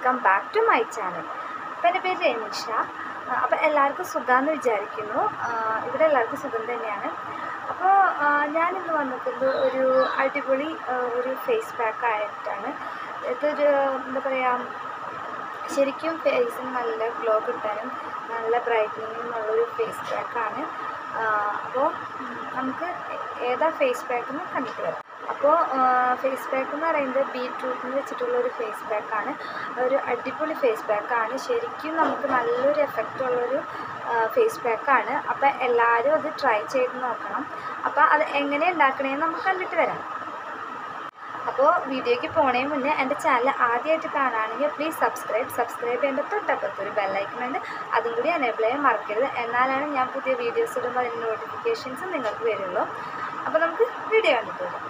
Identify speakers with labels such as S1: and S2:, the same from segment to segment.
S1: welcome back to my channel അപ്പോൾ എൻ്റെ പേര് രനിഷ അപ്പോൾ എല്ലാവർക്കും സുഖമാണെന്ന് വിചാരിക്കുന്നു ആ, ഇവിടെ എല്ലാവർക്കും സുഖം തന്നെയാണ് അപ്പോൾ ഞാനിന്ന് വന്നിട്ടുണ്ട് ഒരു അടിപൊളി ആ, ഒരു ഫേസ് പാക്ക് ആയിട്ടാണ് ഇതൊരു എന്താ പറയുക ശരിക്കും ഫേസിന് നല്ല ഗ്ലോ കിട്ടാനും നല്ല ബ്രൈറ്റനിങ്ങും ഉള്ളൊരു ഫേസ് പാക്കാണ് അപ്പോൾ നമുക്ക് ഏതാ ഫേസ് പാക്ക് എന്ന് കണ്ടിട്ട് വരാം അപ്പോൾ ഫേസ് പാക്ക് എന്ന് പറയുന്നത് ബീട്രൂട്ടിന് വെച്ചിട്ടുള്ള ഒരു ഫേസ് പാക്കാണ് ഒരു അടിപൊളി ഫേസ് പാക്കാണ് ശരിക്കും നമുക്ക് നല്ലൊരു എഫക്റ്റ് ഉള്ളൊരു ഫേസ് പാക്കാണ് അപ്പോൾ എല്ലാവരും അത് ട്രൈ ചെയ്ത് നോക്കണം അപ്പോൾ അത് എങ്ങനെ ഉണ്ടാക്കണേന്ന് നമുക്ക് കണ്ടിട്ട് വരാം അപ്പോൾ വീഡിയോയ്ക്ക് പോണേ മുന്നേ എൻ്റെ ചാനൽ ആദ്യമായിട്ട് കാണുകയാണെങ്കിൽ പ്ലീസ് സബ്സ്ക്രൈബ് സബ്സ്ക്രൈബ് ചെയ്യുമ്പോൾ തൊട്ടപ്പുറത്ത് ഒരു ബെല്ലൈക്കൺ ഉണ്ട് അതും കൂടി എനേബിൾ ചെയ്യാൻ മറക്കരുത് എന്നാലാണ് ഞാൻ പുതിയ വീഡിയോസ് ഇടുമ്പോൾ അതിൻ്റെ നോട്ടിഫിക്കേഷൻസ് നിങ്ങൾക്ക് വരുള്ളൂ അപ്പോൾ നമുക്ക് വീഡിയോ കണ്ടിട്ട് വരാം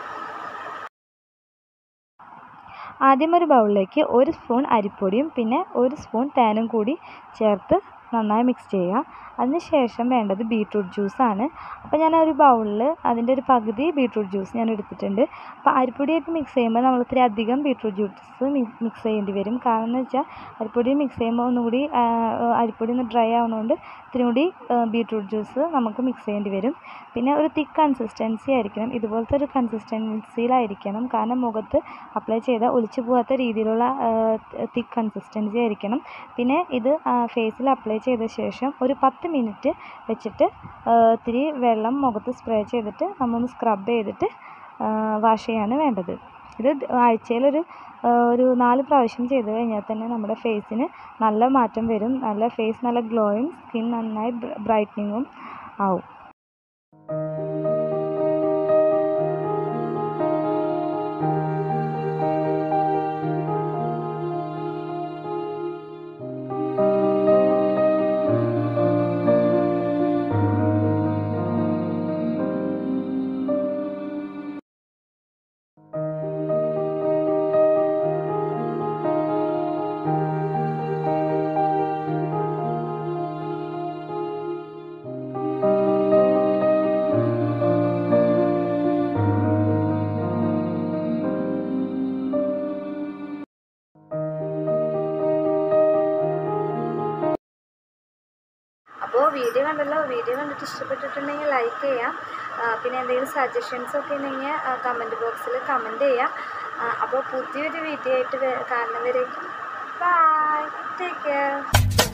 S2: ആദ്യം ഒരു ബൗളിലേക്ക് ഒരു സ്പൂൺ അരിപ്പൊടിയും പിന്നെ ഒരു സ്പൂൺ തേനും കൂടി ചേർത്ത് നന്നായി മിക്സ് ചെയ്യുക അതിനുശേഷം വേണ്ടത് ബീട്രൂട്ട് ജ്യൂസാണ് അപ്പോൾ ഞാൻ ഒരു ബൗളിൽ അതിൻ്റെ ഒരു പകുതി ബീട്രൂട്ട് ജ്യൂസ് ഞാൻ എടുത്തിട്ടുണ്ട് അപ്പോൾ അരിപ്പൊടിയായിട്ട് മിക്സ് ചെയ്യുമ്പോൾ നമ്മൾ ഇത്തിരി അധികം ബീട്രൂട്ട് ജ്യൂസ് മിക്സ് ചെയ്യേണ്ടി വരും കാരണം എന്ന് വെച്ചാൽ അരിപ്പൊടി മിക്സ് ചെയ്യുമ്പോൾ ഒന്നുകൂടി ആ, അരിപ്പൊടി ഒന്ന് ഡ്രൈ ആവുന്നതുകൊണ്ട് ഇത്തിരി കൂടി ബീട്രൂട്ട് ജ്യൂസ് നമുക്ക് മിക്സ് ചെയ്യേണ്ടി വരും പിന്നെ ഒരു തിക്ക് കൺസിസ്റ്റൻസി ആയിരിക്കണം ഇതുപോലത്തെ ഒരു കൺസിസ്റ്റൻസിയിലായിരിക്കണം കാരണം മുഖത്ത് അപ്ലൈ ചെയ്താൽ ഒലിച്ചു പോകാത്ത രീതിയിലുള്ള തിക്ക് കൺസിസ്റ്റൻസി ആയിരിക്കണം പിന്നെ ഇത് ഫേസിൽ അപ്ലൈ ചെയ്ത ശേഷം ഒരു പത്ത് മിനിറ്റ് വെച്ചിട്ട് ആ, ഇത്തിരി വെള്ളം മുഖത്ത് സ്പ്രേ ചെയ്തിട്ട് നമ്മൊന്ന് സ്ക്രബ് ചെയ്തിട്ട് വാഷ് ചെയ്യാണ് വേണ്ടത് ഇത് ആഴ്ചയിലൊരു ആ, ഒരു നാല് പ്രാവശ്യം ചെയ്ത് കഴിഞ്ഞാൽ തന്നെ നമ്മുടെ ഫേസിന് നല്ല മാറ്റം വരും നല്ല ഫേസ് നല്ല ഗ്ലോയും സ്കിൻ നന്നായി ബ്രൈറ്റനിങ്ങും ആവും
S1: അപ്പോൾ വീഡിയോ കണ്ടല്ലോ വീഡിയോ കണ്ടിട്ട് ഇഷ്ടപ്പെട്ടിട്ടുണ്ടെങ്കിൽ ലൈക്ക് ചെയ്യാം ആ, പിന്നെ എന്തെങ്കിലും സജഷൻസ് ഒക്കെ ഉണ്ടെങ്കിൽ കമൻറ്റ് ബോക്സിൽ കമൻറ്റ് ചെയ്യാം ആ, അപ്പോൾ പുതിയൊരു വീഡിയോ ആയിട്ട് വേ- കാണുന്നവരേക്കും ബൈ ടേക്ക് കെയർ